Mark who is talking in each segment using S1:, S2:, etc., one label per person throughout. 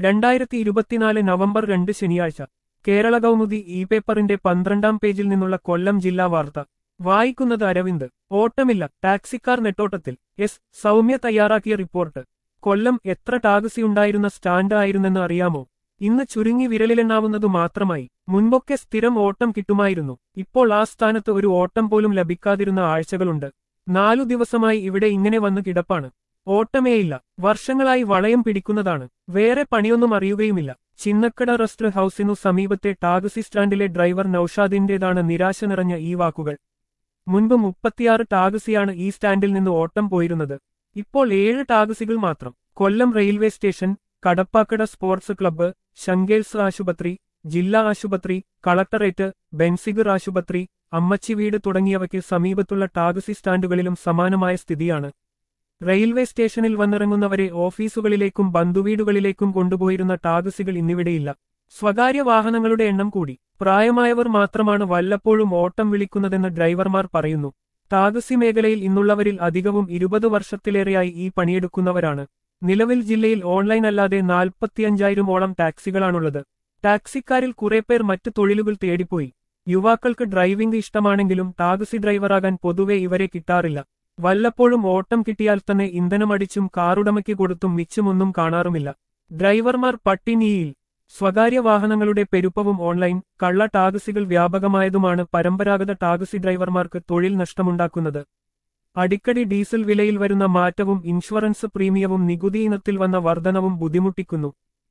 S1: രണ്ടായിരത്തി ഇരുപത്തിനാല് നവംബർ രണ്ട് ശനിയാഴ്ച കേരള കൗമുദി ഇ പേപ്പറിന്റെ പന്ത്രണ്ടാം പേജിൽ നിന്നുള്ള കൊല്ലം ജില്ലാ വാർത്ത വായിക്കുന്നത് അരവിന്ദ് ഓട്ടമില്ല ടാക്സിക്കാർ നെട്ടോട്ടത്തിൽ എസ് സൗമ്യ തയ്യാറാക്കിയ റിപ്പോർട്ട് കൊല്ലം എത്ര ടാക്സി ഉണ്ടായിരുന്ന സ്റ്റാൻഡ് ആയിരുന്നെന്ന് അറിയാമോ ഇന്ന് ചുരുങ്ങി വിരലിലെണ്ണാവുന്നതു മാത്രമായി മുൻപൊക്കെ സ്ഥിരം ഓട്ടം കിട്ടുമായിരുന്നു ഇപ്പോൾ ആ സ്ഥാനത്ത് ഒരു ഓട്ടം പോലും ലഭിക്കാതിരുന്ന ആഴ്ചകളുണ്ട് നാലു ദിവസമായി ഇവിടെ ഇങ്ങനെ വന്ന് കിടപ്പാണ് ഓട്ടമേയില്ല വർഷങ്ങളായി വളയം പിടിക്കുന്നതാണ് വേറെ പണിയൊന്നും അറിയുകയുമില്ല ചിന്നക്കട റെസ്റ്റ് ഹൌസിനു സമീപത്തെ ടാക്സി സ്റ്റാൻഡിലെ ഡ്രൈവർ നൌഷാദിന്റേതാണ് നിരാശ നിറഞ്ഞ ഈ വാക്കുകൾ മുൻപ് മുപ്പത്തിയാറ് ടാക്സിയാണ് ഈ സ്റ്റാൻഡിൽ നിന്ന് ഓട്ടം പോയിരുന്നത് ഇപ്പോൾ ഏഴ് ടാക്സികൾ മാത്രം Kollam railway station Kadappakkada sports club Sankers ആശുപത്രി ജില്ലാ ആശുപത്രി കളക്ടറേറ്റ് ബെൻസിഗർ ആശുപത്രി അമ്മച്ചി വീട് തുടങ്ങിയവയ്ക്ക് സമീപത്തുള്ള ടാക്സി സ്റ്റാൻഡുകളിലും സമാനമായ സ്ഥിതിയാണ് റെയിൽവേ സ്റ്റേഷനിൽ വന്നിറങ്ങുന്നവരെ ഓഫീസുകളിലേക്കും ബന്ധുവീടുകളിലേക്കും കൊണ്ടുപോയിരുന്ന ടാക്സികൾ ഇന്നിവിടെയില്ല സ്വകാര്യ വാഹനങ്ങളുടെ എണ്ണം കൂടി പ്രായമായവർ മാത്രമാണ് വല്ലപ്പോഴും ഓട്ടം വിളിക്കുന്നതെന്ന് ഡ്രൈവർമാർ പറയുന്നു ടാക്സി മേഖലയിൽ ഇന്നുള്ളവരിൽ അധികവും ഇരുപത് വർഷത്തിലേറെയായി ഈ പണിയെടുക്കുന്നവരാണ് നിലവിൽ ജില്ലയിൽ ഓൺലൈൻ അല്ലാതെ നാൽപ്പത്തിയഞ്ചായിരമോളം ടാക്സികളാണുള്ളത് ടാക്സിക്കാരിൽ കുറേപ്പേർ മറ്റ് തൊഴിലുകൾ തേടിപ്പോയി യുവാക്കൾക്ക് ഡ്രൈവിംഗ് ഇഷ്ടമാണെങ്കിലും ടാക്സി ഡ്രൈവറാകാൻ പൊതുവെ ഇവരെ കിട്ടാറില്ല വല്ലപ്പോഴും ഓട്ടം കിട്ടിയാൽ തന്നെ ഇന്ധനമടിച്ചും കാറുടമയ്ക്ക് കൊടുത്തും മിച്ചമൊന്നും കാണാറുമില്ല ഡ്രൈവർമാർ പട്ടിണിയിൽ സ്വകാര്യ വാഹനങ്ങളുടെ പെരുപ്പവും ഓൺലൈൻ കള്ള ടാക്സികൾ വ്യാപകമായതുമാണ് പരമ്പരാഗത ടാക്സി ഡ്രൈവർമാർക്ക് തൊഴിൽ നഷ്ടമുണ്ടാക്കുന്നത് അടിക്കടി ഡീസൽ വിലയിൽ വരുന്ന മാറ്റവും ഇൻഷുറൻസ് പ്രീമിയവും നികുതി ഇനത്തിൽ വന്ന വർധനവും ബുദ്ധിമുട്ടിക്കുന്നു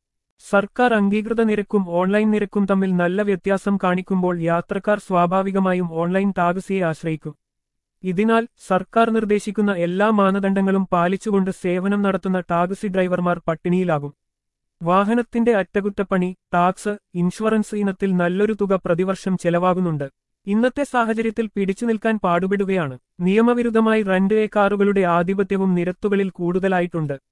S1: സർക്കാർ അംഗീകൃത നിരക്കും ഓൺലൈൻ നിരക്കും തമ്മിൽ നല്ല വ്യത്യാസം കാണിക്കുമ്പോൾ യാത്രക്കാർ സ്വാഭാവികമായും ഓൺലൈൻ ടാക്സിയെ ആശ്രയിക്കും ഇതിനാൽ സർക്കാർ നിർദ്ദേശിക്കുന്ന എല്ലാ മാനദണ്ഡങ്ങളും പാലിച്ചുകൊണ്ട് സേവനം നടത്തുന്ന ടാക്സി ഡ്രൈവർമാർ പട്ടിണിയിലാകും വാഹനത്തിന്റെ അറ്റകുറ്റപ്പണി ടാക്സ് ഇൻഷുറൻസ് ഇനത്തിൽ നല്ലൊരു തുക പ്രതിവർഷം ചെലവാകുന്നുണ്ട് ഇന്നത്തെ സാഹചര്യത്തിൽ പിടിച്ചു നിൽക്കാൻ പാടുപെടുകയാണ് നിയമവിരുദ്ധമായി റെന്റ് എ കാറുകളുടെ ആധിപത്യവും നിരത്തുകളിൽ കൂടുതലായിട്ടുണ്ട്